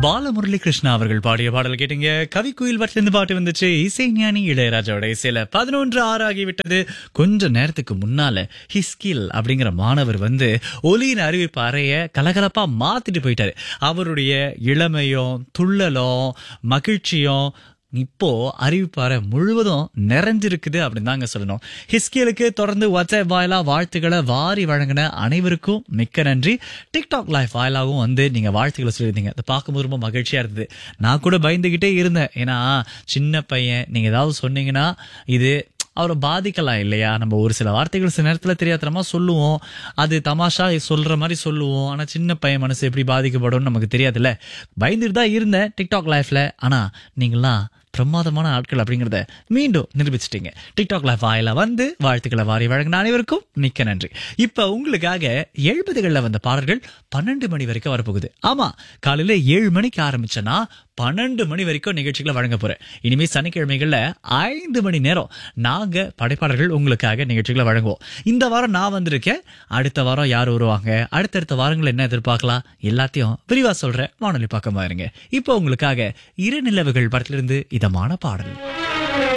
பாலமுரளி கிருஷ்ணா அவர்கள் பாடிய பாடல் கேட்டீங்க கவிக்குயில் வட்டிலிருந்து பாட்டு வந்துச்சு இசைஞானி இளையராஜாவோட இசையில பதினொன்று ஆறு ஆகிவிட்டது கொஞ்ச நேரத்துக்கு முன்னால ஹிஸ்கில் அப்படிங்கிற மாணவர் வந்து ஒலியின் அறிவிப்பு அறைய கலகலப்பா மாத்திட்டு போயிட்டாரு அவருடைய இளமையும் துள்ளலும் மகிழ்ச்சியும் இப்போ அறிவிப்பாறை முழுவதும் நிறைஞ்சிருக்குது அப்படின்னு தாங்க சொல்லணும் ஹிஸ்கியலுக்கு தொடர்ந்து வாட்ஸ்அப் வாயிலா வாழ்த்துக்களை வாரி வழங்கின அனைவருக்கும் மிக்க நன்றி டிக்டாக் லைஃப் வாயிலாகவும் வந்து நீங்க வாழ்த்துக்களை சொல்லியிருந்தீங்க அதை பார்க்கும்போது ரொம்ப மகிழ்ச்சியா இருந்தது நான் கூட பயந்துகிட்டே இருந்தேன் ஏன்னா சின்ன பையன் நீங்க ஏதாவது சொன்னீங்கன்னா இது அவரை பாதிக்கலாம் இல்லையா நம்ம ஒரு சில வார்த்தைகள் சில நேரத்தில் தெரியாதனமா சொல்லுவோம் அது தமாஷா சொல்ற மாதிரி சொல்லுவோம் ஆனா சின்ன பையன் மனசு எப்படி பாதிக்கப்படும் நமக்கு தெரியாதுல்ல பயந்துட்டு தான் இருந்தேன் டிக்டாக் லைஃப்ல ஆனா நீங்களாம் பிரமாதமான ஆட்கள் அப்படிங்கறத மீண்டும் நிரூபிச்சிட்டீங்க டிக்டாக் லைஃப் வாயில வந்து வாழ்த்துக்களை வாரி வழங்கின அனைவருக்கும் மிக்க நன்றி இப்ப உங்களுக்காக எழுபதுகள்ல வந்த பாடல்கள் பன்னெண்டு மணி வரைக்கும் வரப்போகுது ஆமா காலையில ஏழு மணிக்கு ஆரம்பிச்சேன்னா பன்னெண்டு மணி வரைக்கும் நிகழ்ச்சிகளை வழங்க போறேன் இனிமே சனிக்கிழமைகள்ல ஐந்து மணி நேரம் நாங்க படைப்பாளர்கள் உங்களுக்காக நிகழ்ச்சிகளை வழங்குவோம் இந்த வாரம் நான் வந்திருக்கேன் அடுத்த வாரம் யார் வருவாங்க அடுத்தடுத்த வாரங்கள் என்ன எதிர்பார்க்கலாம் எல்லாத்தையும் விரிவா சொல்றேன் வானொலி பக்கமா இருங்க இப்போ உங்களுக்காக இரு நிலவுகள் படத்திலிருந்து இதமான பாடல்